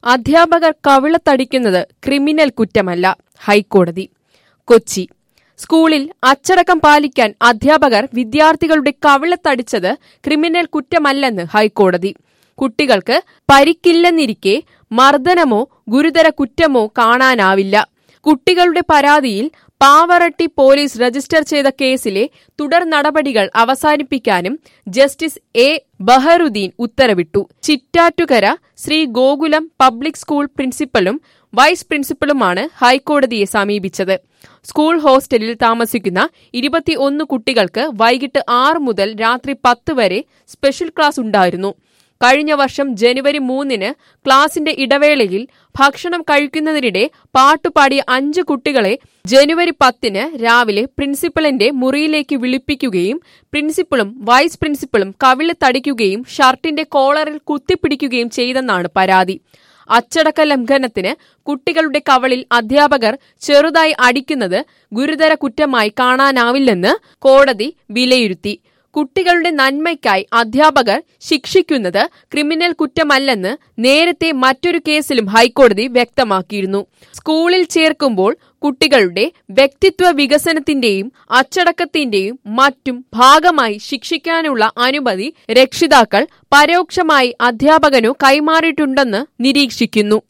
അധ്യാപകർ കവിളത്തടിക്കുന്നത് ക്രിമിനൽ കുറ്റമല്ല ഹൈക്കോടതി കൊച്ചി സ്കൂളിൽ അച്ചടക്കം പാലിക്കാൻ അധ്യാപകർ വിദ്യാർത്ഥികളുടെ കവിളത്തടിച്ചത് ക്രിമിനൽ കുറ്റമല്ലെന്ന് ഹൈക്കോടതി കുട്ടികൾക്ക് പരിക്കില്ലെന്നിരിക്കെ മർദ്ദനമോ ഗുരുതര കുറ്റമോ കാണാനാവില്ല കുട്ടികളുടെ പരാതിയിൽ പാവറട്ടി പോലീസ് രജിസ്റ്റർ ചെയ്ത കേസിലെ തുടർ നടപടികൾ അവസാനിപ്പിക്കാനും ജസ്റ്റിസ് എ ബഹറുദ്ദീൻ ഉത്തരവിട്ടു ചിറ്റാറ്റുകര ശ്രീ ഗോകുലം പബ്ലിക് സ്കൂൾ പ്രിൻസിപ്പലും വൈസ് പ്രിൻസിപ്പലുമാണ് ഹൈക്കോടതിയെ സമീപിച്ചത് സ്കൂൾ ഹോസ്റ്റലിൽ താമസിക്കുന്ന ഇരുപത്തിയൊന്ന് കുട്ടികൾക്ക് വൈകിട്ട് ആറ് മുതൽ രാത്രി പത്ത് വരെ സ്പെഷ്യൽ ക്ലാസ് ഉണ്ടായിരുന്നു കഴിഞ്ഞ വർഷം ജനുവരി മൂന്നിന് ക്ലാസിന്റെ ഇടവേളയിൽ ഭക്ഷണം കഴിക്കുന്നതിനിടെ പാട്ടുപാടിയ അഞ്ച് കുട്ടികളെ ജനുവരി പത്തിന് രാവിലെ പ്രിൻസിപ്പലിന്റെ മുറിയിലേക്ക് വിളിപ്പിക്കുകയും പ്രിൻസിപ്പളും വൈസ് പ്രിൻസിപ്പളും കവിളത്തടിക്കുകയും ഷർട്ടിന്റെ കോളറിൽ കുത്തിപ്പിടിക്കുകയും ചെയ്തെന്നാണ് പരാതി അച്ചടക്ക ലംഘനത്തിന് കുട്ടികളുടെ കവളിൽ അധ്യാപകർ ചെറുതായി അടിക്കുന്നത് ഗുരുതര കുറ്റമായി കാണാനാവില്ലെന്ന് കോടതി വിലയിരുത്തി കുട്ടികളുടെ നന്മയ്ക്കായി അധ്യാപകർ ശിക്ഷിക്കുന്നത് ക്രിമിനൽ കുറ്റമല്ലെന്ന് നേരത്തെ മറ്റൊരു കേസിലും ഹൈക്കോടതി വ്യക്തമാക്കിയിരുന്നു സ്കൂളിൽ ചേർക്കുമ്പോൾ കുട്ടികളുടെ വ്യക്തിത്വ വികസനത്തിന്റെയും അച്ചടക്കത്തിന്റെയും മറ്റും ഭാഗമായി ശിക്ഷിക്കാനുള്ള അനുമതി രക്ഷിതാക്കൾ പരോക്ഷമായി അധ്യാപകനു കൈമാറിയിട്ടുണ്ടെന്ന് നിരീക്ഷിക്കുന്നു